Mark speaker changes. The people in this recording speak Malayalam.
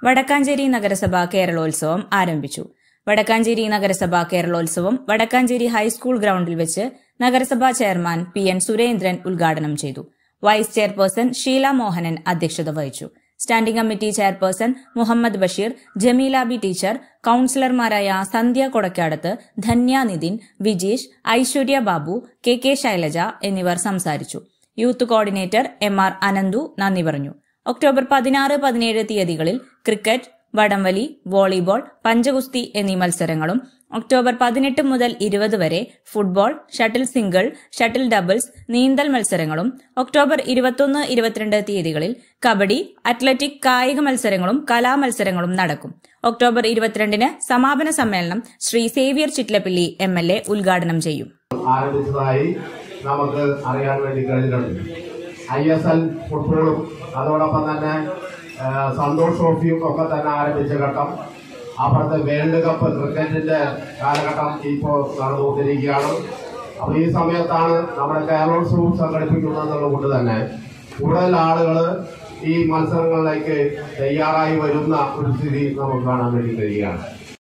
Speaker 1: വടക്കാഞ്ചേരി നഗരസഭ കേരളോത്സവം ആരംഭിച്ചു വടക്കാഞ്ചേരി നഗരസഭ കേരളോത്സവം വടക്കാഞ്ചേരി ഹൈസ്കൂൾ ഗ്രൌണ്ടിൽ വെച്ച് നഗരസഭാ ചെയർമാൻ പി എൻ സുരേന്ദ്രൻ ഉദ്ഘാടനം ചെയ്തു വൈസ് ചെയർപേഴ്സൺ ഷീല മോഹനൻ അധ്യക്ഷത വഹിച്ചു standing committee chairperson Muhammad Basheer Jameela B teacher കൌൺസിലർമാരായ സന്ധ്യ കൊടക്കാടത്ത് ധന്യ നിതിൻ വിജീഷ് ഐശ്വര്യ ബാബു കെ കെ ശൈലജ എന്നിവർ സംസാരിച്ചു youth coordinator M R Ananthu നന്ദി പറഞ്ഞു ഒക്ടോബർ പതിനാറ് പതിനേഴ് തീയതികളിൽ ക്രിക്കറ്റ് വടംവലി വോളിബോൾ പഞ്ചഗുസ്തി എന്നീ മത്സരങ്ങളും ഒക്ടോബർ പതിനെട്ട് മുതൽ ഇരുപത് വരെ football shuttle single shuttle doubles നീന്തൽ മത്സരങ്ങളും ഒക്ടോബർ ഇരുപത്തൊന്ന് ഇരുപത്തിരണ്ട് തീയതികളിൽ കബഡി അത്ലറ്റിക് കായിക മത്സരങ്ങളും കലാമത്സരങ്ങളും നടക്കും ഒക്ടോബർ ഇരുപത്തിരണ്ടിന് സമാപന സമ്മേളനം Shri Xavier Chittilappilly M L A ഉദ്ഘാടനം ചെയ്യും
Speaker 2: ആരംഭിച്ചതായി നമുക്ക് അറിയാൻ വേണ്ടി കഴിഞ്ഞിട്ടുണ്ട് ഐ എസ് എൽ ഫുട്ബോളും അതോടൊപ്പം തന്നെ ആ, സന്തോഷ് ട്രോഫിയും ഒക്കെ തന്നെ ആരംഭിച്ച ഘട്ടം അപ്പുറത്തെ വേൾഡ് കപ്പ് ക്രിക്കറ്റിന്റെ കാലഘട്ടം ഇപ്പോൾ നടന്നുകൊണ്ടിരിക്കുകയാണ് അപ്പൊ ഈ സമയത്താണ് നമ്മുടെ കേരളോത്സവം സംഘടിപ്പിക്കുന്നത് കൊണ്ട് തന്നെ കൂടുതൽ ആളുകൾ ഈ മത്സരങ്ങളിലേക്ക് തയ്യാറായി വരുന്ന ഒരു സ്ഥിതി നമുക്ക് കാണാൻ വേണ്ടി കഴിയുകയാണ്